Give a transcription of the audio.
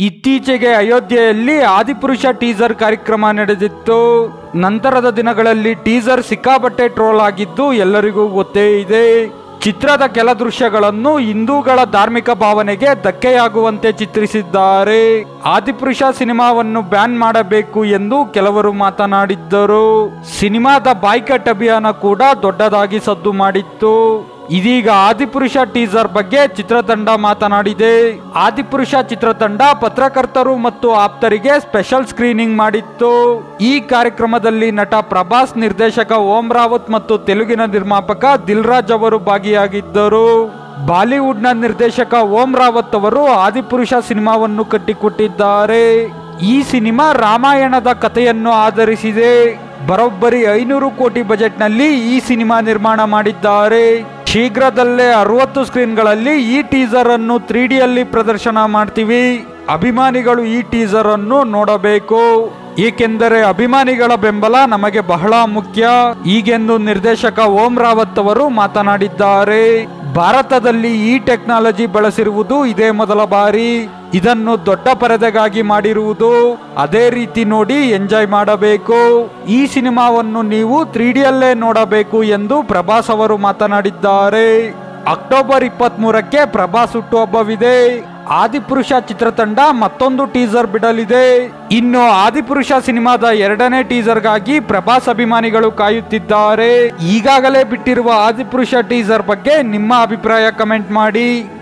ಇತ್ತೀಚೆಗೆ ಅಯೋಧ್ಯೆಯಲ್ಲಿ ಆದಿಪುರುಷ ಟೀಸರ್ ಕಾರ್ಯಕ್ರಮ ನಡೆದಿತ್ತು ನಂತರದ ದಿನಗಳಲ್ಲಿ ಟೀಸರ್ ಸಿಕ್ಕಾಬಟ್ಟೆ ಟ್ರೋಲ್ ಆಗಿದ್ದು ಎಲ್ಲರಿಗೂ ಗೊತ್ತೇ ಇದೆ ಚಿತ್ರದ ಕೆಲ ದೃಶ್ಯಗಳನ್ನು ಹಿಂದೂಗಳ ಧಾರ್ಮಿಕ ಭಾವನೆಗೆ ಧಕ್ಕೆಯಾಗುವಂತೆ ಚಿತ್ರಿಸಿದ್ದಾರೆ ಆದಿಪುರುಷ ಸಿನಿಮಾವನ್ನು ಬ್ಯಾನ್ ಮಾಡಬೇಕು ಎಂದು ಕೆಲವರು ಮಾತನಾಡಿದ್ದರು ಸಿನಿಮಾದ ಬಾಯ್ಕಟ್ ಅಭಿಯಾನ ಕೂಡ ದೊಡ್ಡದಾಗಿ ಸದ್ದು ಮಾಡಿತ್ತು ಇದೀಗ ಆದಿಪುರುಷ ಟೀಸರ್ ಬಗ್ಗೆ ಚಿತ್ರತಂಡ ಮಾತನಾಡಿದೆ ಆದಿಪುರುಷ ಚಿತ್ರತಂಡ ಪತ್ರಕರ್ತರು ಮತ್ತು ಆಪ್ತರಿಗೆ ಸ್ಪೆಷಲ್ ಸ್ಕ್ರೀನಿಂಗ್ ಮಾಡಿತ್ತು ಈ ಕಾರ್ಯಕ್ರಮದಲ್ಲಿ ನಟ ಪ್ರಭಾಸ್ ನಿರ್ದೇಶಕ ಓಂ ರಾವತ್ ಮತ್ತು ತೆಲುಗಿನ ನಿರ್ಮಾಪಕ ದಿಲ್ ರಾಜ್ ಅವರು ಭಾಗಿಯಾಗಿದ್ದರು ಬಾಲಿವುಡ್ನ ನಿರ್ದೇಶಕ ಓಂ ರಾವತ್ ಅವರು ಆದಿಪುರುಷ ಸಿನಿಮಾವನ್ನು ಕಟ್ಟಿಕೊಟ್ಟಿದ್ದಾರೆ ಈ ಸಿನಿಮಾ ರಾಮಾಯಣದ ಕಥೆಯನ್ನು ಆಧರಿಸಿದೆ ಬರೋಬ್ಬರಿ ಐನೂರು ಕೋಟಿ ಬಜೆಟ್ನಲ್ಲಿ ಈ ಸಿನಿಮಾ ನಿರ್ಮಾಣ ಮಾಡಿದ್ದಾರೆ ಶೀಘ್ರದಲ್ಲೇ ಅರವತ್ತು ಸ್ಕ್ರೀನ್ಗಳಲ್ಲಿ ಈ ಟೀಸರ್ ಅನ್ನು ತ್ರೀ ಡಿಯಲ್ಲಿ ಪ್ರದರ್ಶನ ಮಾಡ್ತೀವಿ ಅಭಿಮಾನಿಗಳು ಈ ಟೀಸರ್ ಅನ್ನು ನೋಡಬೇಕು ಏಕೆಂದರೆ ಅಭಿಮಾನಿಗಳ ಬೆಂಬಲ ನಮಗೆ ಬಹಳ ಮುಖ್ಯ ಈಗೆಂದು ನಿರ್ದೇಶಕ ಓಂ ರಾವತ್ ಅವರು ಮಾತನಾಡಿದ್ದಾರೆ ಭಾರತದಲ್ಲಿ ಈ ಟೆಕ್ನಾಲಜಿ ಬಳಸಿರುವುದು ಇದೇ ಮೊದಲ ಬಾರಿ ಇದನ್ನು ದೊಡ್ಡ ಪರದೆಗಾಗಿ ಮಾಡಿರುವುದು ಅದೇ ರೀತಿ ನೋಡಿ ಎಂಜಾಯ್ ಮಾಡಬೇಕು ಈ ಸಿನಿಮಾವನ್ನು ನೀವು ತ್ರೀ ಡಿಯಲ್ಲೇ ನೋಡಬೇಕು ಎಂದು ಪ್ರಭಾಸ್ ಅವರು ಮಾತನಾಡಿದ್ದಾರೆ ಅಕ್ಟೋಬರ್ ಇಪ್ಪತ್ತ್ ಮೂರಕ್ಕೆ ಪ್ರಭಾಸ್ ಹುಟ್ಟುಹಬ್ಬವಿದೆ ಆದಿಪುರುಷ ಚಿತ್ರತಂಡ ಮತ್ತೊಂದು ಟೀಸರ್ ಬಿಡಲಿದೆ ಇನ್ನು ಆದಿಪುರುಷ ಸಿನಿಮಾದ ಎರಡನೇ ಟೀಸರ್ಗಾಗಿ ಪ್ರಭಾಸ್ ಅಭಿಮಾನಿಗಳು ಕಾಯುತ್ತಿದ್ದಾರೆ ಈಗಾಗಲೇ ಬಿಟ್ಟಿರುವ ಆದಿಪುರುಷ ಟೀಸರ್ ಬಗ್ಗೆ ನಿಮ್ಮ ಅಭಿಪ್ರಾಯ ಕಮೆಂಟ್ ಮಾಡಿ